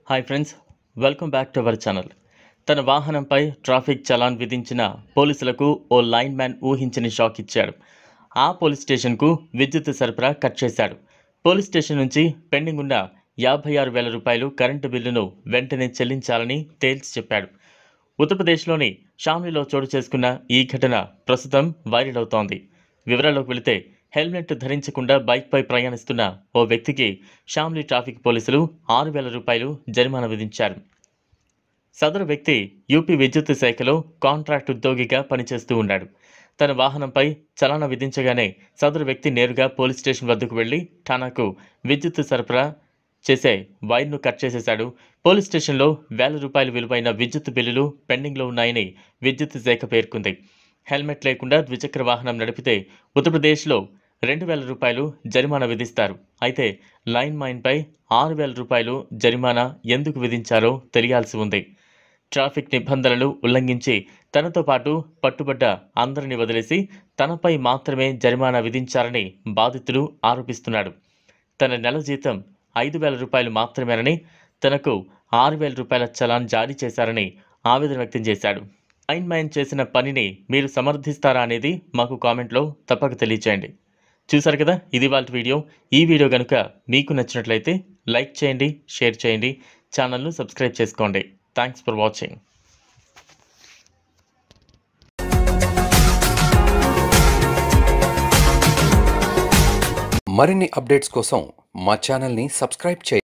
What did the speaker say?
hi friends welcome back to our channel తన వాహనంపై traffic challan విధించిన పోలీసులకు ఓ లైన్ మ్యాన్ ఊహించని షాక్ ఇచ్చాడు ఆ పోలీస్ స్టేషన్కు విద్యుత్ సరఫరా కట్ చేశాడు పోలీస్ స్టేషన్ నుంచి పెండింగ్ ఉన్న యాభై ఆరు వేల రూపాయలు కరెంటు బిల్లును వెంటనే చెల్లించాలని తేల్చి చెప్పాడు ఉత్తరప్రదేశ్లోని షామ్లీలో చోటు చేసుకున్న ఈ ఘటన ప్రస్తుతం వైరల్ అవుతోంది వివరాల్లోకి వెళితే హెల్మెట్ ధరించకుండా బైక్పై ప్రయాణిస్తున్న ఓ వ్యక్తికి షామ్లీ ట్రాఫిక్ పోలీసులు ఆరు వేల రూపాయలు జరిమానా విధించారు సదరు వ్యక్తి యూపీ విద్యుత్ శాఖలో కాంట్రాక్ట్ ఉద్యోగిగా పనిచేస్తూ ఉన్నాడు తన వాహనంపై చలానా విధించగానే సదరు వ్యక్తి నేరుగా పోలీస్ స్టేషన్ వద్దకు వెళ్లి ఠానాకు విద్యుత్ సరఫరా చేసే వైర్ను కట్ చేసేశాడు పోలీస్ స్టేషన్లో వేల రూపాయల విలువైన విద్యుత్ బిల్లులు పెండింగ్లో ఉన్నాయని విద్యుత్ శాఖ పేర్కొంది హెల్మెట్ లేకుండా ద్విచక్ర వాహనం నడిపితే ఉత్తరప్రదేశ్లో రెండు వేల రూపాయలు జరిమానా విధిస్తారు అయితే లైన్ మైన్పై ఆరు వేల రూపాయలు జరిమానా ఎందుకు విధించారో తెలియాల్సి ఉంది ట్రాఫిక్ నిబంధనలు ఉల్లంఘించి తనతో పాటు పట్టుబడ్డ అందరిని వదిలేసి తనపై మాత్రమే జరిమానా విధించారని బాధితుడు ఆరోపిస్తున్నాడు తన నెల జీతం ఐదు వేల రూపాయలు మాత్రమేనని తనకు ఆరు వేల రూపాయల చలాన్ జారీ చేశారని ఆవేదన వ్యక్తం చేశాడు లైన్ మ్యాన్ చేసిన పనిని మీరు సమర్థిస్తారా అనేది మాకు కామెంట్లో తప్పక తెలియచేయండి చూసారు కదా ఇది వాళ్ళ వీడియో ఈ వీడియో కనుక మీకు నచ్చినట్లయితే లైక్ చేయండి షేర్ చేయండి ఛానల్ను సబ్స్క్రైబ్ చేసుకోండి థ్యాంక్స్ ఫర్ వాచింగ్ మరిన్ని అప్డేట్స్ కోసం మా ఛానల్ని సబ్స్క్రైబ్ చేయండి